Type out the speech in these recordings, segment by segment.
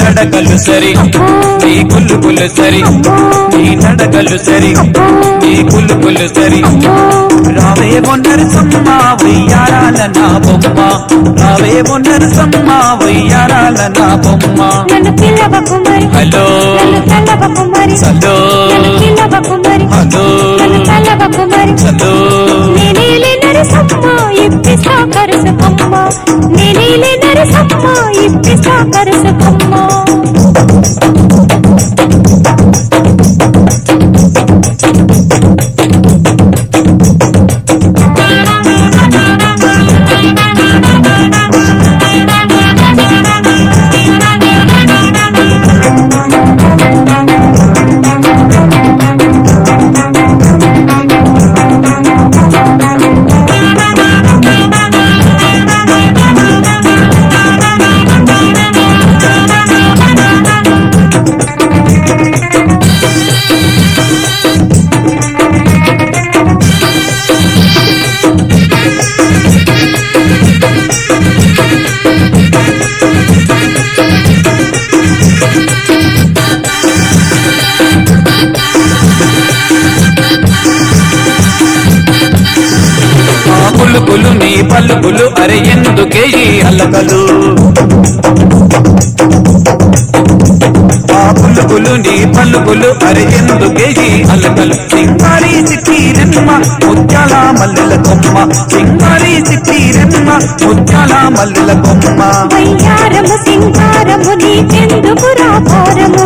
నడకలు సరి నీ కులుకులు సరి నీ నడకలు సరి నీ కులుకులు సరి రావే నరసమ్మ వయ్యారాల నా బొమ్మ రావే నరసమ్మ వయ్యారాల నా బొమ్మ నన్ను పిల్లవకు మరి హలో నన్ను తల్లవకు మరి చలో నన్ను పిల్లవకు మరి హలో నన్ను తల్లవకు మరి చలో నేనేలే నరసమ్మ ఇప్పిస్తా కరుసకమ్మ నేనేలే నరసమ్మ ఇప్పిస్తా కరుసకమ్మ ఆ కులుకులు నీ పలుకులు అరే ఎందుకే ఈ అలకలు ఆ పులుకులు నీ పలుకులు అరే ఎందుకే ఈ అలకలు సింగారి చిక్కీరెమ్మ ముత్యాల మల్లెల కొమ్మ సింగారి చిక్కీరెమ్మ ముత్యాల మల్లెల కొమ్మ వయ్యారము సింగారము నీకెందుకు రాభారము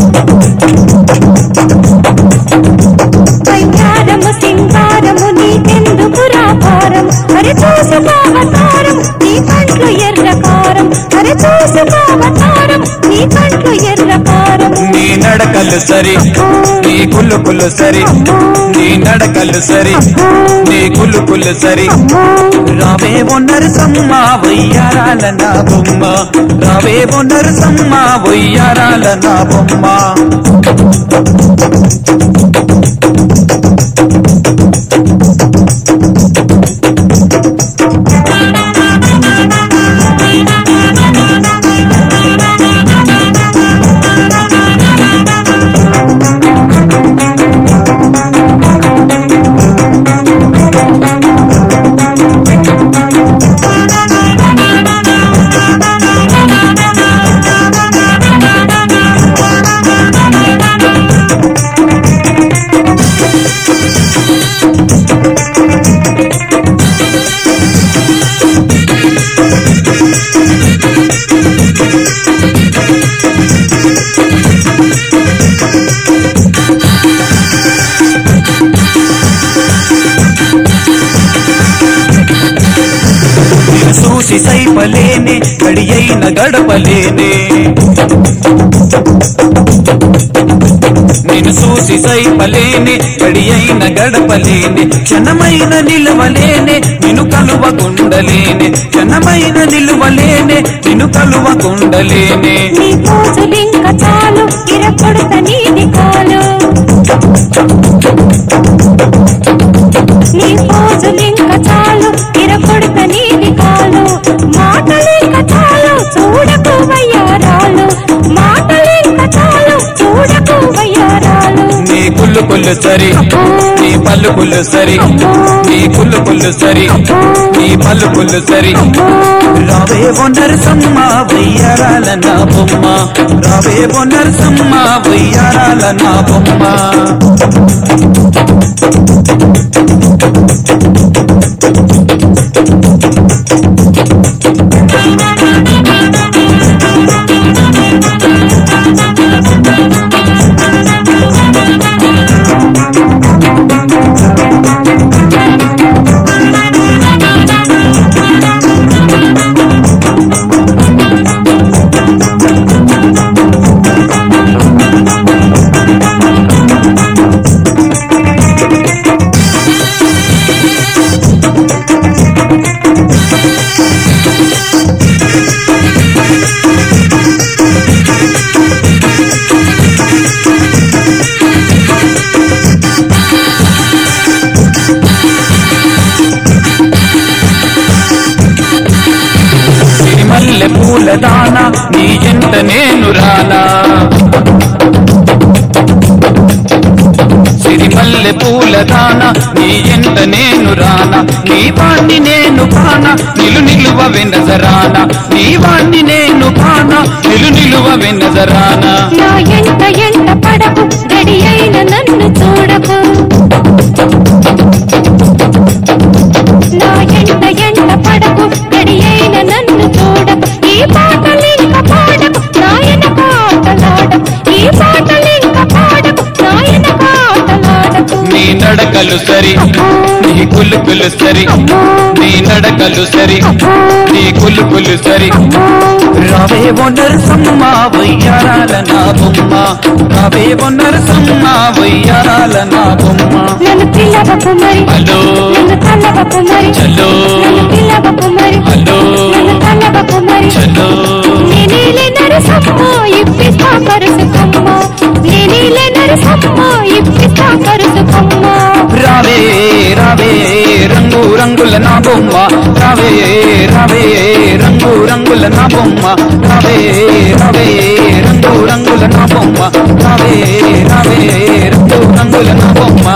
వయ్యారము సింగారము నీకెందుకు రాభారం అరే చూసుకోవతారం నీ కంట్లు ఎర్రకారం అరే చూసుకోవతారం నీ కంట్లు ఎర్రకారం నీ నడకలు సరి నీ కులుకులు సరి నీ నడకలు సరి నీ కులుకులు సరి రావే నరసమ్మ వయ్యారాల నా బొమ్మ రావే నరసమ్మ వయ్యారాల నా బొమ్మ నిన్ను చూసి సైపలేనే గడి అయిన గడపలేనే నేను చూసి సైపలేనే గడి అయిన గడపలేనే క్షణమైన నిలవలేనే నిన్ను కలువకుండలేనే క్షణమైన నిలువలేనే నిన్ను కలువకుండలేనే నీ పోజులింక చాలు ఇరపొడత నీది కాలు నీ పోజులింక చాలు ఇరపొడత నీది కాలు మాటలింక చాలు చూడకు వయ్యారాలు మాటలింక చాలు చూడకు వయ్యారాలు నీ కుళ్ళు కుళ్ళు సరి నీ పలుకులు సరి నీ కుళ్ళు కుళ్ళు సరి నీ పలుకులు సరి రావే నరసమ్మ వయ్యారాల నా బొమ్మ రావే నరసమ్మ వయ్యారాల నా బొమ్మ దానా నీ ఎంట నేను రానా సిరిమల్లె పూల దాన నీ ఎంట నేను రానా నీ వాణ్ణి నేను కానా నిలు నిలువ వెనజరానా నీ వాణ్ణి నేను కానా నిలు నిలువ వెనజరానా నా ఎంట ఎంట పడకు గడి అయిన నన్ను చూడకు నా ఎంట ఎంట పడకు గడి అయిన నన్ను చూడకు ఈ పాటలింక పాడకు నాయన పాటలాడకు ఈ పాటలింక పాడకు నాయన పాటలాడకు నీ నడకలు సరి నీ కులుకులు సరి నీ నడకలు సరి నీ కులుకులు సరి రావే నరసమ్మ వయ్యారాల నా బొమ్మ రావే నరసమ్మ వయ్యారాల నా బొమ్మ నన్ను పిల్లవకు మరి హలో నన్ను తల్లవకు మరి చలో నన్ను పిల్లవకు మరి హలో నన్ను తల్లవకు మరి చలో నేనేలే నరసమ్మ ఇప్పిస్తా కరుసుకమ్మ నేనేలే నరసమ్మ ఇప్పిస్తా కరుసుకమ్మ రావే రావే రంగు రంగుల నా బొమ్మ రావే రావే రంగు రంగుల నా బొమ్మ రావే రావే రంగు రంగుల నా బొమ్మ రావే రావే రంగు రంగుల నా బొమ్మ